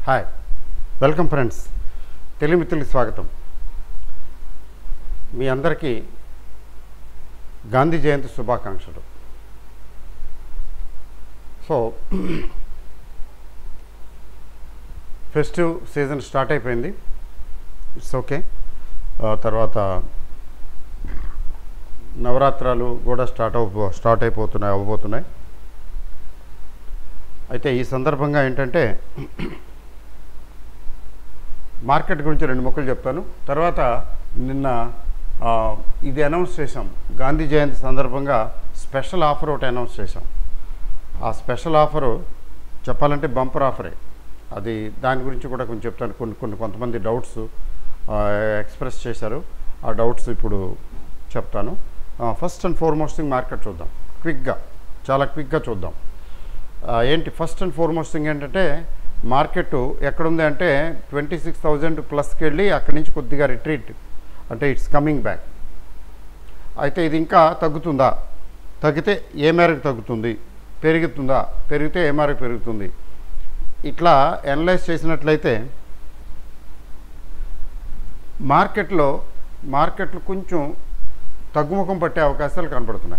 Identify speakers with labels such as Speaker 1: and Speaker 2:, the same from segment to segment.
Speaker 1: Hi welcome friends తెలిమిత్రులకి స్వాగతం మీ అందరికీ గాంధీ జయంతి శుభాకాంక్షలు సో ఫెస్టివ్ సీజన్ స్టార్ట్ అయిపోయింది ఇట్స్ ఓకే తర్వాత నవరాత్రాలు కూడా స్టార్ట్ అవ స్టార్ట్ అయిపోతున్నాయి అవ్వబోతున్నాయి అయితే ఈ సందర్భంగా ఏంటంటే మార్కెట్ గురించి రెండు ముక్కలు చెప్తాను తర్వాత నిన్న ఆ, ఇది అనౌన్స్ చేశాం గాంధీ జయంతి సందర్భంగా స్పెషల్ ఆఫర్ ఒకటి అనౌన్స్ చేశాం ఆ స్పెషల్ ఆఫరు చెప్పాలంటే బంపర్ ఆఫరే అది దాని గురించి కూడా కొంచెం చెప్తాను కొన్ని కొన్ని కొంతమంది డౌట్స్ ఎక్స్ప్రెస్ చేశారు ఆ డౌట్స్ ఇప్పుడు చెప్తాను first and foremost thing market చూద్దాం క్విక్గా చాలా క్విక్గా చూద్దాం ఆ, ఏంటి ఫస్ట్ అండ్ ఫార్మోస్ట్ థింగ్ ఏంటంటే మార్కెట్ ఎక్కడుంది అంటే ట్వంటీ సిక్స్ థౌజండ్ ప్లస్కి వెళ్ళి అక్కడి నుంచి కొద్దిగా రిట్రీట్ అంటే ఇట్స్ కమింగ్ బ్యాక్ అయితే ఇది ఇంకా తగ్గుతుందా తగ్గితే ఏ మేరకు తగ్గుతుంది పెరుగుతుందా పెరిగితే ఏ మేరకు పెరుగుతుంది ఇట్లా అనలైజ్ చేసినట్లయితే మార్కెట్లో మార్కెట్లు కొంచెం తగ్గుముఖం పట్టే అవకాశాలు కనపడుతున్నాయి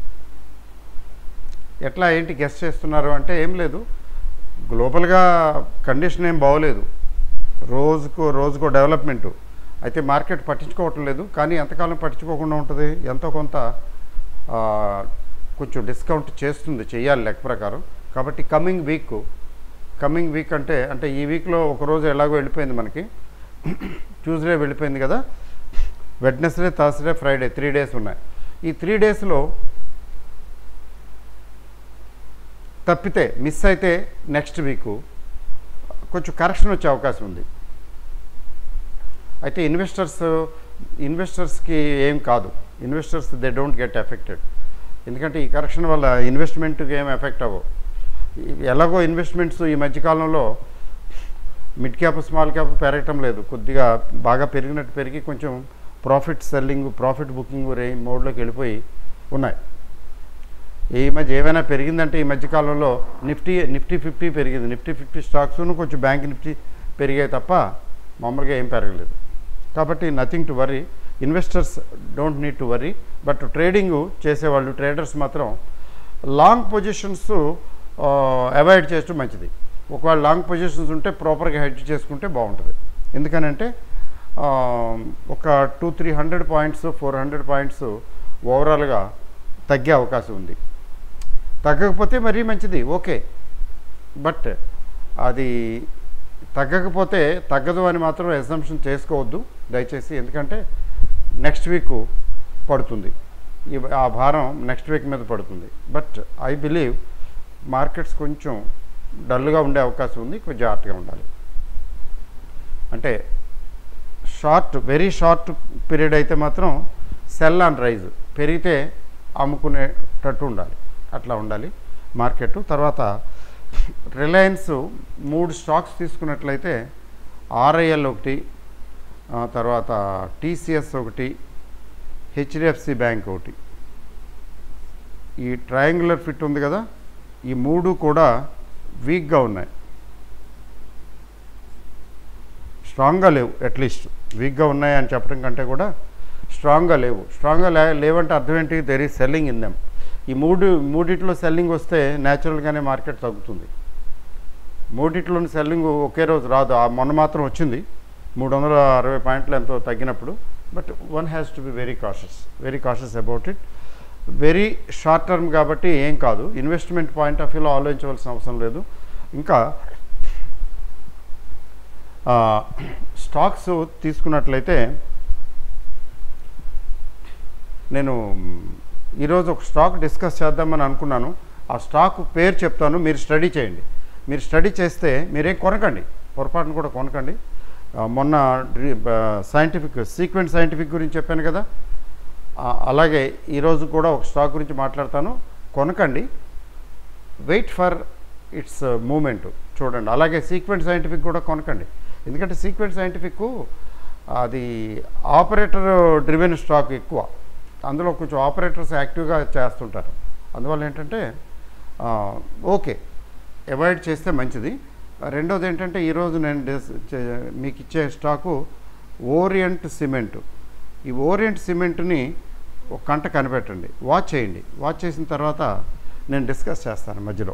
Speaker 1: ఎట్లా ఏంటి గెస్ట్ చేస్తున్నారు అంటే ఏం లేదు గ్లోబల్గా కండిషన్ ఏం బాగోలేదు రోజుకు రోజుకో డెవలప్మెంటు అయితే మార్కెట్ పట్టించుకోవటం లేదు కానీ ఎంతకాలం పట్టించుకోకుండా ఉంటుంది ఎంతో కొంత ఆ, కొంచెం డిస్కౌంట్ చేస్తుంది చేయాలి లెక్క ప్రకారం కాబట్టి కమింగ్ వీక్ కమింగ్ వీక్ అంటే అంటే ఈ వీక్లో ఒక రోజు ఎలాగో వెళ్ళిపోయింది మనకి ట్యూస్డే వెళ్ళిపోయింది కదా Wednesday Thursday Friday three days ఉన్నాయి ఈ త్రీ డేస్లో తప్పితే మిస్ అయితే నెక్స్ట్ వీక్ కొంచెం కరెక్షన్ వచ్చే అవకాశం ఉంది అయితే ఇన్వెస్టర్స్ ఇన్వెస్టర్స్కి ఏం కాదు investors they don't get affected ఎందుకంటే ఈ కరెక్షన్ వల్ల ఇన్వెస్ట్మెంట్కి ఏం ఎఫెక్ట్ అవ్వవు ఈ- ఎలాగో ఇన్వెస్ట్మెంట్స్ ఈ మధ్యకాలంలో మిడ్ క్యాప్ స్మాల్ క్యాప్ పెరగటం లేదు కొద్దిగా బాగా పెరిగినట్టు పెరిగి కొంచెం ప్రాఫిట్ సెల్లింగ్ ప్రాఫిట్ బుకింగ్ రే మోడ్లోకి వెళ్ళిపోయి ఉన్నాయి ఈ మధ్య ఏమైనా పెరిగిందంటే ఈ మధ్యకాలంలో నిఫ్టీ నిఫ్టీ ఫిఫ్టీ పెరిగింది నిఫ్టీ ఫిఫ్టీ స్టాక్స్ను కొంచెం బ్యాంక్ నిఫ్టీ పెరిగాయి తప్ప మామూలుగా ఏం పెరగలేదు కాబట్టి nothing to worry investors don't need to worry but trading చేసేవాళ్ళు ట్రేడర్స్ మాత్రం లాంగ్ పొజిషన్స్ అవాయిడ్ చేయడం మంచిది ఒకవేళ లాంగ్ పొజిషన్స్ ఉంటే ప్రాపర్గా హెడ్జ్ చేసుకుంటే బాగుంటుంది ఎందుకనంటే ఆ, ఒక two three hundred points four hundred points ఓవరాల్గా తగ్గే అవకాశం ఉంది తగ్గకపోతే మరీ మంచిది ఓకే బట్ అది తగ్గకపోతే తగ్గదు అని మాత్రం ఎగ్జంప్షన్ చేసుకోవద్దు దయచేసి ఎందుకంటే నెక్స్ట్ వీక్ పడుతుంది ఈ- ఆ భారం నెక్స్ట్ వీక్ మీద పడుతుంది బట్ ఐ బిలీవ్ మార్కెట్స్ కొంచెం డల్గా ఉండే అవకాశం ఉంది కొంచెం జాగ్రత్తగా ఉండాలి అంటే షార్ట్ వెరీ షార్ట్ పీరియడ్ అయితే మాత్రం సెల్ అండ్ రైజ్ పెరిగితే అమ్ముకునేటట్టు ఉండాలి అట్లా ఉండాలి మార్కెట్ తర్వాత రిలయన్స్ మూడు స్టాక్స్ తీసుకున్నట్లయితే ఆర్ఐఎల్ ఒకటి ఆ తర్వాత టీసీఎస్ ఒకటి హెచ్డిఎఫ్సి బ్యాంక్ ఒకటి ఈ ట్రయాంగులర్ ఫిట్ ఉంది కదా ఈ మూడు కూడా వీక్గా ఉన్నాయి స్ట్రాంగ్గా లేవు అట్లీస్ట్ వీక్గా ఉన్నాయి అని చెప్పడం కంటే కూడా స్ట్రాంగ్గా లేవు స్ట్రాంగ్గా లే లేవంటే అర్థం ఏంటి there is selling in them ఈ మూడు మూడిట్లో సెల్లింగ్ వస్తే న్యాచురల్గానే మార్కెట్ తగ్గుతుంది మూడిట్లోని సెల్లింగ్ ఒకే రోజు రాదు ఆ మొన్న మాత్రం వచ్చింది మూడు వందల అరవై పాయింట్లు ఎంతో తగ్గినప్పుడు but one has to be very cautious very cautious about it very short term కాబట్టి ఏం కాదు ఇన్వెస్ట్మెంట్ పాయింట్ ఆఫ్ వ్యూలో ఆలోచించవలసిన అవసరం లేదు ఇంకా ఆ, స్టాక్స్ తీసుకున్నట్లయితే నేను ఈరోజు ఒక స్టాక్ డిస్కస్ చేద్దామని అనుకున్నాను ఆ స్టాక్ పేరు చెప్తాను మీరు స్టడీ చేయండి మీరు స్టడీ చేస్తే మీరేం కొనకండి పొరపాటును కూడా కొనకండి ఆ, మొన్న సైంటిఫిక్ సీక్వెంట్ సైంటిఫిక్ గురించి చెప్పాను కదా ఆ, అలాగే ఈరోజు కూడా ఒక స్టాక్ గురించి మాట్లాడతాను కొనకండి వెయిట్ ఫర్ ఇట్స్ మూమెంట్ చూడండి అలాగే సీక్వెంట్ సైంటిఫిక్ కూడా కొనకండి ఎందుకంటే సీక్వెంట్ సైంటిఫిక్ అది ఆపరేటర్ డ్రివెన్ స్టాక్ ఎక్కువ అందులో కొంచెం ఆపరేటర్స్ యాక్టివ్గా చేస్తుంటారు అందువల్ల ఏంటంటే ఆ, ఓకే అవాయిడ్ చేస్తే మంచిది రెండోది ఏంటంటే ఈరోజు నేను డిస్ చే- మీకు ఇచ్చే స్టాకు ఓరియంట్ సిమెంట్ ఈ ఓరియంట్ సిమెంట్ని ఒక గంట కనిపెట్టండి వాచ్ చేయండి వాచ్ చేసిన తర్వాత నేను డిస్కస్ చేస్తాను మధ్యలో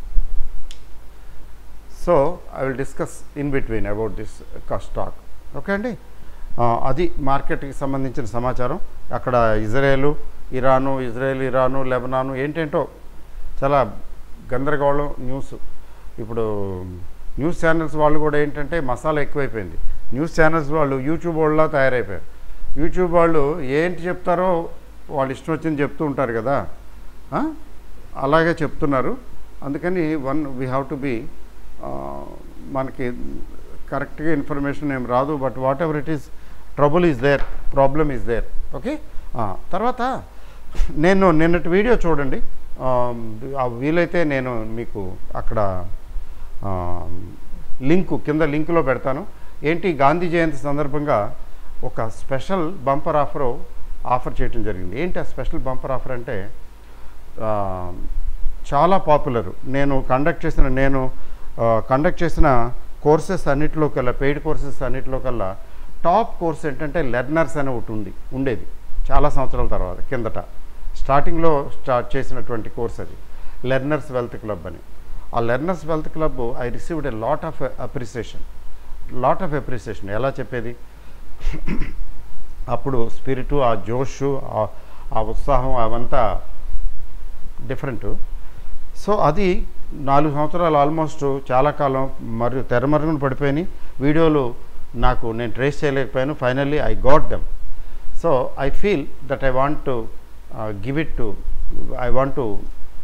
Speaker 1: so I will discuss in between about this stock okay అండి ఆ, అది మార్కెట్కి సంబంధించిన సమాచారం అక్కడ Israel Iran Israel Iran Lebanon ఏంటేంటో చాలా గందరగోళం న్యూస్ ఇప్పుడు న్యూస్ ఛానల్స్ వాళ్ళు కూడా ఏంటంటే మసాలా ఎక్కువైపోయింది న్యూస్ ఛానల్స్ వాళ్ళు యూట్యూబ్ వాళ్ళలా తయారైపోయారు యూట్యూబ్ వాళ్ళు ఏంటి చెప్తారో వాళ్ళు ఇష్టం వచ్చింది చెప్తూ ఉంటారు కదా ఆ? అలాగే చెప్తున్నారు అందుకని one we have to be మనకి కరెక్ట్గా ఇన్ఫర్మేషన్ ఏం రాదు but whatever it is trouble is there problem is there okay తర్వాత నేను నిన్నటి వీడియో చూడండి ఆ, ఆ వీలైతే నేను మీకు అక్కడ ఆ, లింకు కింద లింకులో పెడతాను ఏంటి గాంధీ జయంతి సందర్భంగా ఒక స్పెషల్ బంపర్ ఆఫర్ ఆఫర్ చేయడం జరిగింది ఏంటి ఆ స్పెషల్ బంపర్ ఆఫర్ అంటే ఆ, చాలా పాపులర్ నేను కండక్ట్ చేసిన నేను కండక్ట్ చేసిన కోర్సెస్ అన్నిటిలో కల్లా పెయిడ్ కోర్సెస్ అన్నిటిలో కల్లా టాప్ కోర్స్ ఏంటంటే లెర్నర్స్ అని ఒకటి ఉంది ఉండేది చాలా సంవత్సరాల తర్వాత కిందట స్టార్టింగ్లో స్టార్ట్ చేసినటువంటి కోర్స్ అది లెర్నర్స్ వెల్త్ క్లబ్ అని ఆ learners wealth club I received a lot of appreciation lot of appreciation ఎలా చెప్పేది అప్పుడు స్పిరిటు ఆ జోషు ఆ- ఆ ఉత్సాహం అవంతా డిఫరెంట్ సో అది నాలుగు సంవత్సరాలు ఆల్మోస్ట్ చాలా కాలం మరియు తెరమరుగున పడిపోయినాయి వీడియోలు నాకు నేను ట్రేస్ చేయలేకపోయాను finally I got them so I feel that I want to give it to I want to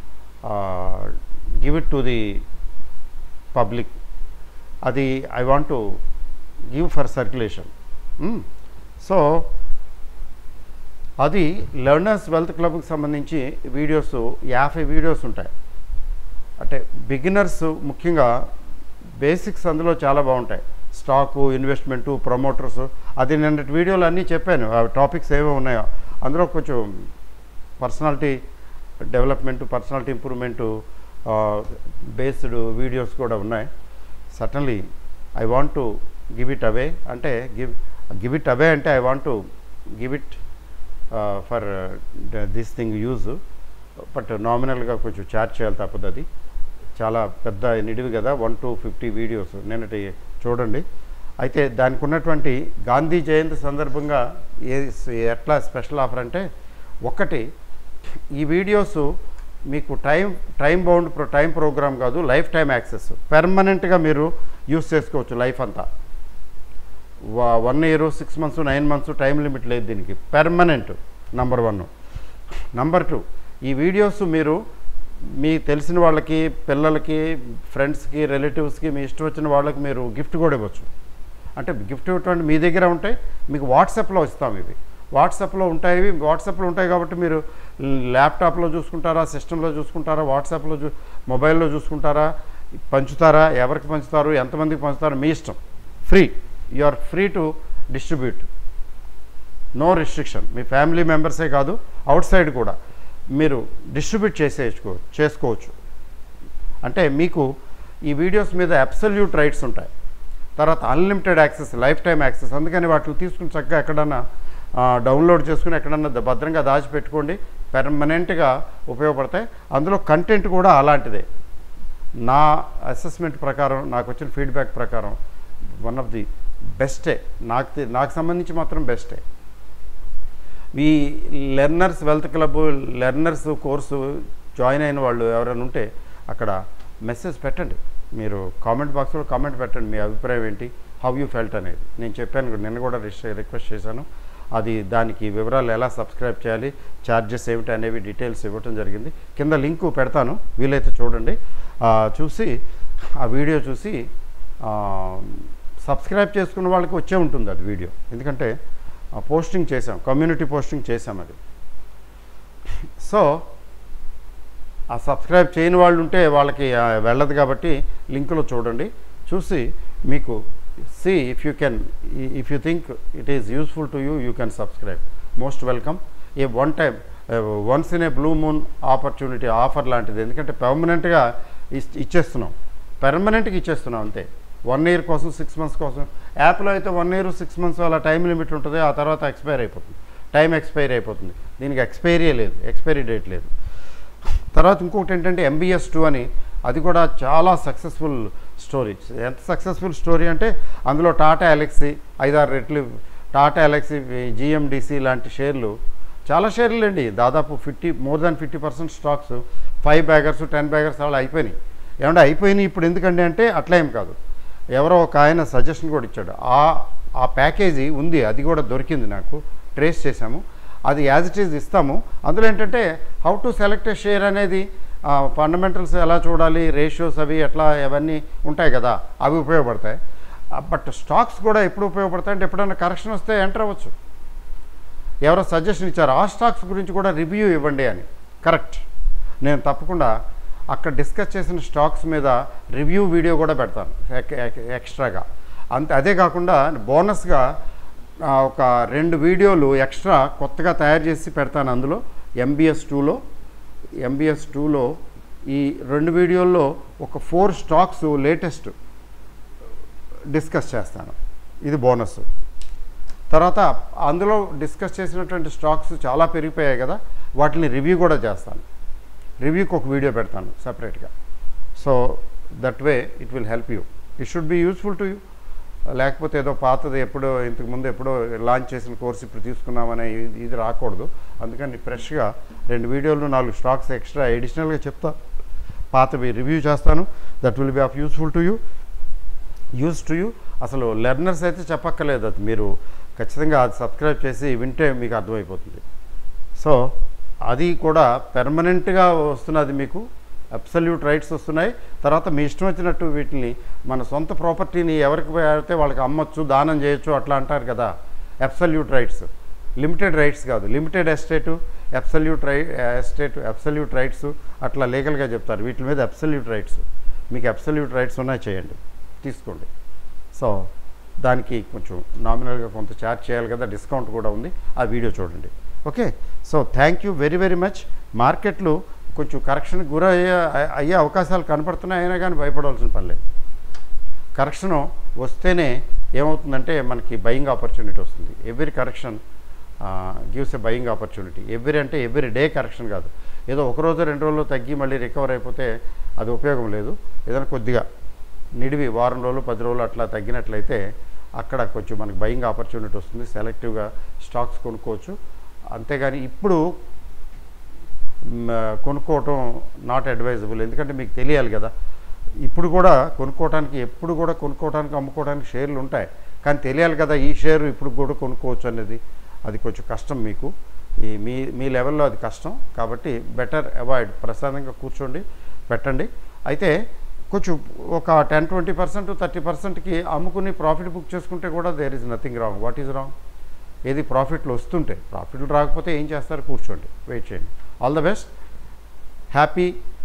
Speaker 1: give it to the public అది I want to give for circulation so అది learners wealth క్లబ్కి సంబంధించి videos యాభై videos ఉంటాయి అంటే beginners ముఖ్యంగా basics అందులో చాలా బాగుంటాయి స్టాకు ఇన్వెస్ట్మెంటు ప్రమోటర్స్ అది నిన్నటి వీడియోలు అన్నీ చెప్పాను ఆ టాపిక్స్ ఏవో ఉన్నాయో అందులో కొంచెం personality development personality improvement based videos కూడా ఉన్నాయి suddenly I want to give it away అంటే గివ్ గివ్ ఇట్ అవే అంటే I want to give it for this thing use but నామినల్గా కొంచెం ఛార్జ్ చేయాలి తప్పదు అది చాలా పెద్ద నిడివి కదా వన్ టు ఫిఫ్టీ వీడియోస్ నిన్నటి చూడండి అయితే దానికి ఉన్నటువంటి గాంధీ జయంతి సందర్భంగా ఏ ఎట్లా స్పెషల్ ఆఫర్ అంటే ఒకటి ఈ వీడియోస్ మీకు time time bound pro time program కాదు లైఫ్ టైం యాక్సెస్ పెర్మనెంట్గా మీరు యూస్ చేసుకోవచ్చు లైఫ్ అంతా one year six months nine months time limit లేదు దీనికి permanent number one number two ఈ వీడియోస్ మీరు మీ తెలిసిన వాళ్ళకి పిల్లలకి ఫ్రెండ్స్కి రిలేటివ్స్కి మీ ఇష్టం వచ్చిన వాళ్ళకి మీరు గిఫ్ట్ కూడా ఇవ్వచ్చు అంటే గిఫ్ట్ ఇవ్వటం మీ దగ్గర ఉంటాయి మీకు వాట్సాప్లో ఇస్తాం ఇవి వాట్సాప్లో ఉంటాయి ఇవి వాట్సాప్లో ఉంటాయి కాబట్టి మీరు ల్యాప్టాప్లో చూసుకుంటారా సిస్టంలో చూసుకుంటారా వాట్సాప్లో చూ మొబైల్లో చూసుకుంటారా పంచుతారా ఎవరికి పంచుతారు ఎంతమందికి పంచుతారో మీ ఇష్టం free you are free to distribute no restriction మీ ఫ్యామిలీ మెంబర్సే కాదు అవుట్ సైడ్ కూడా మీరు డిస్ట్రిబ్యూట్ చేసేసుకో చేసుకోవచ్చు అంటే మీకు ఈ వీడియోస్ మీద అబ్సల్యూట్ రైట్స్ ఉంటాయి తర్వాత unlimited access lifetime access అందుకని వాటిని తీసుకుని చక్కగా ఎక్కడన్నా ఆ, డౌన్లోడ్ చేసుకుని ఎక్కడన్నా ద- భద్రంగా దాచిపెట్టుకోండి పెర్మనెంట్గా ఉపయోగపడతాయి అందులో కంటెంట్ కూడా అలాంటిదే నా అసెస్మెంట్ ప్రకారం నాకు వచ్చిన ఫీడ్బ్యాక్ ప్రకారం వన్ ఆఫ్ ది బెస్టే నాకు తె- నాకు సంబంధించి మాత్రం బెస్టే ఈ learners wealth club learners course join అయిన వాళ్ళు ఎవరైనా ఉంటే అక్కడ మెసేజ్ పెట్టండి మీరు కామెంట్ బాక్స్లో కామెంట్ పెట్టండి మీ అభిప్రాయం ఏంటి హౌ యూ ఫెల్ట్ అనేది నేను చెప్పాను కూడా, నిన్న కూడా రిస్- రిక్వెస్ట్ చేశాను అది దానికి వివరాలు ఎలా సబ్స్క్రైబ్ చేయాలి ఛార్జెస్ ఏమిటి అనేవి డీటెయిల్స్ ఇవ్వటం జరిగింది కింద లింకు పెడతాను వీలైతే చూడండి ఆ, చూసి ఆ వీడియో చూసి ఆ, సబ్స్క్రైబ్ చేసుకున్న వాళ్ళకి వచ్చే ఉంటుంది అది వీడియో ఎందుకంటే ఆ, పోస్టింగ్ చేసాం కమ్యూనిటీ పోస్టింగ్ చేసాం అది సో ఆ సబ్స్క్రైబ్ చేయని వాళ్ళు ఉంటే వాళ్ళకి ఆ, వెళ్ళదు కాబట్టి లింకులో చూడండి చూసి మీకు see if you can if you think it is useful to you you can subscribe most welcome a one time once in a blue moon opportunity offer లాంటిది ఎందుకంటే పర్మనెంట్గా ఇచ్చేస్తున్నాం పెర్మనెంట్గా ఇచ్చేస్తున్నాం అంతే వన్ ఇయర్ కోసం సిక్స్ మంత్స్ కోసం యాప్లో అయితే వన్ ఇయర్ సిక్స్ మంత్స్ అలా టైం లిమిట్ ఉంటుంది ఆ తర్వాత ఎక్స్పైర్ అయిపోతుంది టైం ఎక్స్పైర్ అయిపోతుంది దీనికి ఎక్స్పైరీ లేదు ఎక్స్పైరీ డేట్ లేదు తర్వాత ఇంకొకటి ఏంటంటే ఎంబీఎస్ టూ అని అది కూడా చాలా సక్సెస్ఫుల్ స్టోరీ ఎంత సక్సెస్ఫుల్ స్టోరీ అంటే అందులో టాటా ఎలక్సీ ఐదారు రెట్లు టాటా ఎలక్సీ జిఎండిసి లాంటి షేర్లు చాలా షేర్లు అండి దాదాపు fifty more than fifty percent stocks five baggers ten baggers అలా అయిపోయినాయి ఏమంటే అయిపోయినాయి ఇప్పుడు ఎందుకండి అంటే అట్లా ఏం కాదు ఎవరో ఒక ఆయన సజెషన్ కూడా ఇచ్చాడు ఆ ఆ ప్యాకేజీ ఉంది అది కూడా దొరికింది నాకు ట్రేస్ చేశాము అది యాజ్ ఇట్ ఈజ్ ఇస్తాము అందులో ఏంటంటే how to select a share అనేది ఫండమెంటల్స్ ఎలా చూడాలి రేషియోస్ అవి ఎట్లా అవన్నీ ఉంటాయి కదా అవి ఉపయోగపడతాయి బట్ స్టాక్స్ కూడా ఎప్పుడు ఉపయోగపడతాయి అంటే ఎప్పుడైనా కరెక్షన్ వస్తే ఎంటర్ అవ్వచ్చు ఎవరో సజెషన్ ఇచ్చారు ఆ స్టాక్స్ గురించి కూడా రివ్యూ ఇవ్వండి అని కరెక్ట్ నేను తప్పకుండా అక్కడ డిస్కస్ చేసిన స్టాక్స్ మీద రివ్యూ వీడియో కూడా పెడతాను ఎక్- ఎక్- ఎక్స్ట్రాగా అంతే అదే కాకుండా బోనస్గా ఆ, ఒక రెండు వీడియోలు ఎక్స్ట్రా కొత్తగా తయారు చేసి పెడతాను అందులో ఎంబీఎస్ టూలో ఎంబీఎస్ టూలో ఈ రెండు వీడియోల్లో ఒక ఫోర్ స్టాక్స్ లేటెస్ట్ డిస్కస్ చేస్తాను ఇది బోనస్ తర్వాత అందులో డిస్కస్ చేసినటువంటి స్టాక్స్ చాలా పెరిగిపోయాయి కదా వాటిని రివ్యూ కూడా చేస్తాను రివ్యూకి ఒక వీడియో పెడతాను సపరేట్గా so that way it will help you it should be useful to you లేకపోతే ఏదో పాతది ఎప్పుడో ఇంతకు ముందు ఎప్పుడో లాంచ్ చేసిన కోర్స్ ఇప్పుడు తీసుకున్నామనే ఇది- ఇది రాకూడదు అందుకని ఫ్రెష్గా రెండు వీడియోలు నాలుగు స్టాక్స్ ఎక్స్ట్రా ఎడిషనల్గా చెప్తా పాతవి రివ్యూ చేస్తాను that will be of useful to you use to you అసలు లెర్నర్స్ అయితే చెప్పక్కర్లేదు అది మీరు ఖచ్చితంగా అది సబ్స్క్రైబ్ చేసి వింటే మీకు అర్థమైపోతుంది సో అది కూడా పెర్మనెంట్గా వస్తున్నది మీకు అబ్సల్యూట్ రైట్స్ వస్తున్నాయి తర్వాత మీ ఇష్టం వచ్చినట్టు వీటిని మన సొంత ప్రాపర్టీని ఎవరికి అయితే వాళ్ళకి అమ్మొచ్చు దానం చేయొచ్చు అట్లా అంటారు కదా అబ్సల్యూట్ రైట్స్ లిమిటెడ్ రైట్స్ కాదు limited estate absolute right estate absolute rights అట్లా లీగల్గా చెప్తారు వీటి మీద అబ్సల్యూట్ రైట్స్ మీకు అబ్సల్యూట్ రైట్స్ ఉన్నాయి చేయండి తీసుకోండి సో దానికి కొంచెం నామినల్గా కొంత ఛార్జ్ చేయాలి కదా డిస్కౌంట్ కూడా ఉంది ఆ వీడియో చూడండి okay so thank you very very much మార్కెట్లు కొంచెం కరెక్షన్ గురయ్యే అయ్యే అవకాశాలు కనపడుతున్నాయి అయినా కానీ భయపడవలసిన పని లేదు కరెక్షను వస్తేనే ఏమవుతుందంటే మనకి బయింగ్ ఆపర్చునిటీ వస్తుంది every correction gives a buying opportunity every అంటే ఎవ్రీ డే కరెక్షన్ కాదు ఏదో ఒక రోజు రెండు రోజుల్లో తగ్గి మళ్ళీ రికవర్ అయిపోతే అది ఉపయోగం లేదు ఏదైనా కొద్దిగా నిడివి వారం రోజులు పది రోజులు అట్లా తగ్గినట్లయితే అక్కడ కొంచెం మనకి బయింగ్ ఆపర్చునిటీ వస్తుంది సెలెక్టివ్గా స్టాక్స్ కొనుక్కోవచ్చు అంతేగాని ఇప్పుడు మ్, కొనుక్కోవటం నాట్ అడ్వైజబుల్ ఎందుకంటే మీకు తెలియాలి కదా ఇప్పుడు కూడా కొనుక్కోవడానికి ఎప్పుడు కూడా కొనుక్కోవడానికి అమ్ముకోవడానికి షేర్లు ఉంటాయి కానీ తెలియాలి కదా ఈ షేర్ ఇప్పుడు కూడా కొనుక్కోవచ్చు అనేది అది కొంచెం కష్టం మీకు ఈ మీ మీ లెవెల్లో అది కష్టం కాబట్టి బెటర్ అవాయిడ్ ప్రశాంతంగా కూర్చోండి పెట్టండి అయితే కొంచెం ఒక టెన్ ట్వంటీ పర్సెంట్ థర్టీ పర్సెంట్కి అమ్ముకుని ప్రాఫిట్ బుక్ చేసుకుంటే కూడా there is nothing wrong what is wrong ఏది ప్రాఫిట్లు వస్తుంటే ప్రాఫిట్లు రాకపోతే ఏం చేస్తారు కూర్చోండి వెయిట్ చేయండి all the best happy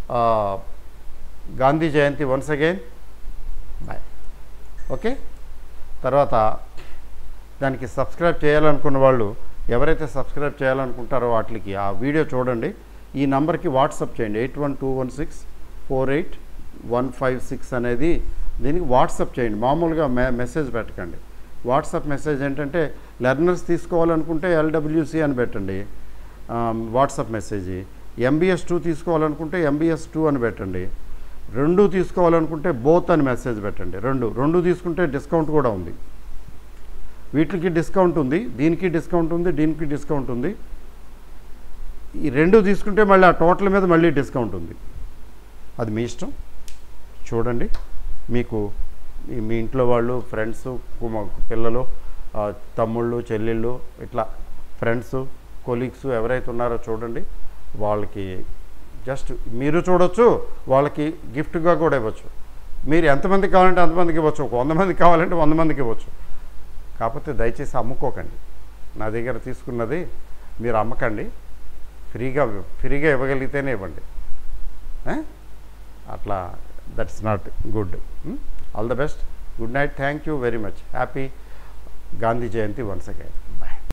Speaker 1: Gandhi Jayanti once again bye okay తర్వాత దానికి సబ్స్క్రైబ్ చేయాలనుకున్న వాళ్ళు ఎవరైతే సబ్స్క్రైబ్ చేయాలనుకుంటారో వాటికి ఆ వీడియో చూడండి ఈ నంబర్కి వాట్సాప్ చేయండి eight one two one six four eight one five six అనేది దీనికి వాట్సాప్ చేయండి మామూలుగా మె మెసేజ్ పెట్టకండి వాట్సాప్ మెసేజ్ ఏంటంటే లెర్నర్స్ తీసుకోవాలనుకుంటే ఎల్డబ్ల్యూసి అని పెట్టండి వాట్సాప్ మెసేజ్ ఎంబీఎస్ టూ తీసుకోవాలనుకుంటే ఎంబీఎస్ టూ అని పెట్టండి రెండు తీసుకోవాలనుకుంటే బోత్ అని మెసేజ్ పెట్టండి రెండు రెండు తీసుకుంటే డిస్కౌంట్ కూడా ఉంది వీటికి డిస్కౌంట్ ఉంది దీనికి డిస్కౌంట్ ఉంది దీనికి డిస్కౌంట్ ఉంది ఈ రెండు తీసుకుంటే మళ్ళీ ఆ టోటల్ మీద మళ్ళీ డిస్కౌంట్ ఉంది అది మీ ఇష్టం చూడండి మీకు మీ- మీ ఇంట్లో వాళ్ళు ఫ్రెండ్స్ పిల్లలు ఆ, తమ్ముళ్ళు చెల్లెళ్ళు ఇట్లా ఫ్రెండ్స్ కొలీగ్స్ ఎవరైతే ఉన్నారో చూడండి వాళ్ళకి జస్ట్ మీరు చూడొచ్చు వాళ్ళకి గిఫ్ట్గా కూడా ఇవ్వచ్చు మీరు ఎంతమందికి కావాలంటే అంతమందికి ఇవ్వచ్చు ఒక వంద మందికి కావాలంటే వంద మందికి ఇవ్వచ్చు కాకపోతే దయచేసి అమ్ముకోకండి నా దగ్గర తీసుకున్నది మీరు అమ్మకండి ఫ్రీగా ఫ్రీగా ఇవ్వగలిగితేనే ఇవ్వండి ఏ? అట్లా that's not good all the best good night thank you very much happy Gandhi Jayanti once again